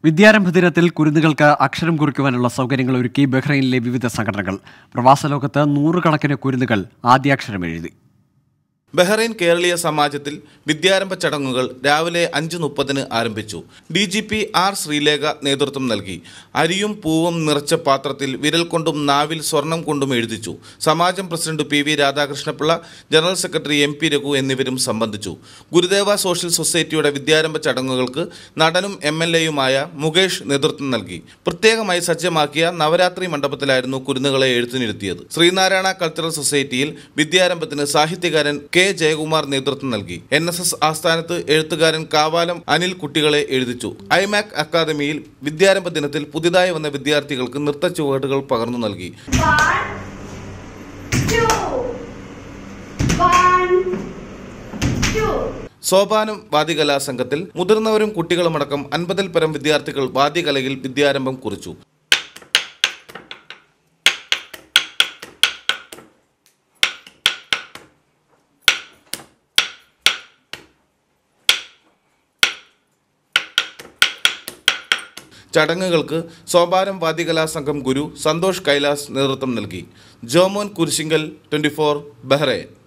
വിദ്യാരംഭ ദിനത്തിൽ കുരുന്നുകൾക്ക് അക്ഷരം കുറിക്കുവാനുള്ള സൗകര്യങ്ങൾ ഒരുക്കി ബഹ്റൈനിലെ വിവിധ സംഘടനകൾ പ്രവാസ ലോകത്ത് നൂറുകണക്കിന് കുരുന്നുകൾ ആദ്യാക്ഷരം എഴുതി ബഹ്റൈൻ കേരളീയ സമാജത്തിൽ വിദ്യാരംഭ ചടങ്ങുകൾ രാവിലെ അഞ്ച് മുപ്പതിന് ആരംഭിച്ചു D G P R Sreelekha നേതൃത്വം നൽകി അരിയും പൂവും നിറച്ച പാത്രത്തിൽ വിരൽ കൊണ്ടും നാവിൽ സ്വർണം കൊണ്ടും എഴുതിച്ചു സമാജം president P V Radhakrishna Pillai general secretary M P Raghu എന്നിവരും സംബന്ധിച്ചു ഗുരുദേവ സോഷ്യൽ സൊസൈറ്റിയുടെ വിദ്യാരംഭ ചടങ്ങുകൾക്ക് നടനും എം എൽ എയുമായ മുകേഷ് നേതൃത്വം നൽകി പ്രത്യേകമായി സജ്ജമാക്കിയ നവരാത്രി മണ്ഡപത്തിലായിരുന്നു കുരുന്നുകളെ എഴുത്തിനിരുത്തിയത് ശ്രീനാരായണ കൾച്ചറൽ സൊസൈറ്റിയിൽ വിദ്യാരംഭത്തിന് സാഹിത്യകാരൻ കെ ജയകുമാർ നേതൃത്വം നൽകി എൻ എസ് എസ് ആസ്ഥാനത്ത് എഴുത്തുകാരൻ കാവാലം അനിൽ കുട്ടികളെ എഴുതിച്ചു ഐമാക് അക്കാദമിയിൽ വിദ്യാരംഭ ദിനത്തിൽ പുതിയതായി വന്ന വിദ്യാർത്ഥികൾക്ക് നൃത്ത ചുവടുകൾ പകർന്നു നൽകി One, two, one, two. സോപാനം വാദ്യകലാ സംഘത്തിൽ മുതിർന്നവരും കുട്ടികളുമടക്കം അൻപതിൽ പരം വിദ്യാർത്ഥികൾ വാദ്യകലയിൽ വിദ്യാരംഭം കുറിച്ചു ചടങ്ങുകൾക്ക് സോപാനം വാദ്യകലാ സംഘം ഗുരു സന്തോഷ് കൈലാസ് നേതൃത്വം നൽകി Jomon Kurishinkal twenty four Bahrain